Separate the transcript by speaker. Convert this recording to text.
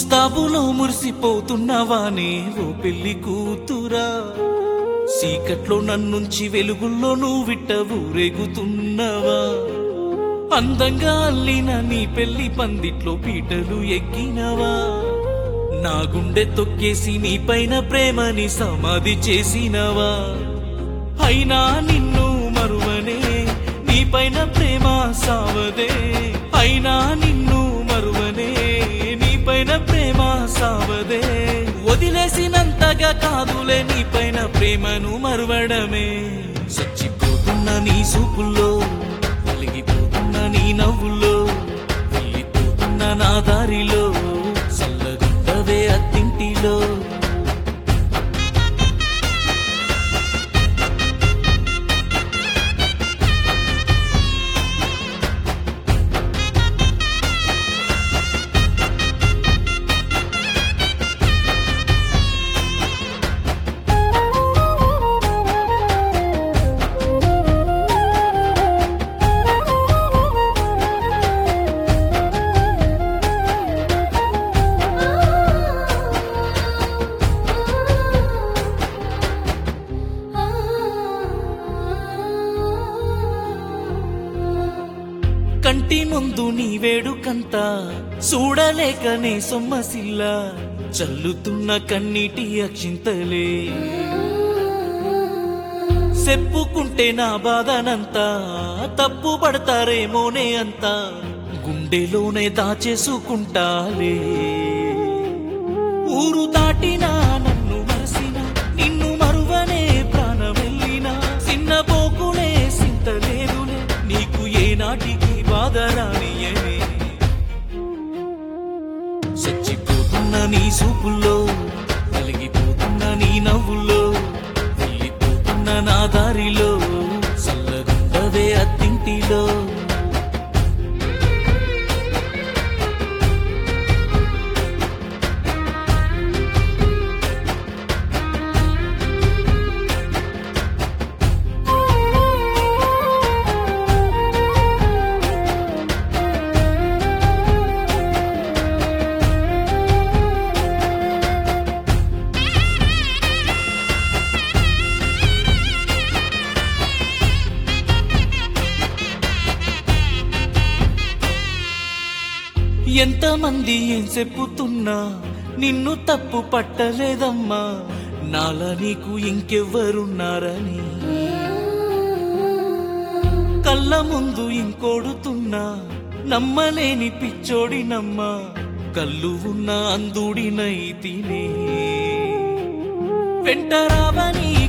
Speaker 1: ముస్తాబులో మురిసిపోతున్నవానే ఓ పెళ్లి కూతురా చీకట్లో నన్నుంచి వెలుగుల్లో నువ్వు విట్ట ఊరేగుతున్నవా అందంగా అల్లిన నీ పెళ్లి పందిట్లో పీటలు ఎక్కినవా నా గుండె తొక్కేసి నీ పైన ప్రేమని సమాధి చేసినవా అయినా నిన్ను మరువనే నీ పైన ప్రేమ సావదే అయినా నిన్ను మరువనే నీ పైన ప్రేమ సావదే వదిలేసినంతగా కాదులే నీ పైన ప్రేమను మరువడమే చచ్చిపోతున్న నీ సూపుల్లో కలిగిపోతున్న నీ నవ్వుల్లో వెళ్ళిపోతున్న నా దారిలో చల్లగుండవే అత్తింటిలో కంటి ముందు నీ వేడుకంతా చూడలేకనే సొమ్మసిల్ల చల్లుతున్న కన్నీటి అక్షింతలే చెప్పుకుంటే నా బాధనంతా తప్పు పడతారేమోనే అంతా గుండెలోనే దాచేసుకుంటాలే ఊరు దాటినా నన్ను మరసిన నిన్ను మరువనే ప్రాణమెల్లినా చిన్న పోకులే సింతలేదులే నీకు ఏనాటికి బాధ రానియనే చచ్చిపోతున్న నీ సూపుల్లో కలిగిపోతున్న నీ నవ్వుల్లో వెళ్ళిపోతున్న నా దారిలో చల్లగుండవే అత్తింటిలో ఎంతమంది ఏం చెప్పుతున్నా నిన్ను తప్పు పట్టలేదమ్మా నాలా నీకు ఇంకెవ్వరున్నారని కళ్ళ ముందు ఇంకోడుతున్నా నమ్మలేని పిచ్చోడినమ్మా కళ్ళు ఉన్న అందుడినైతినే వెంట రావని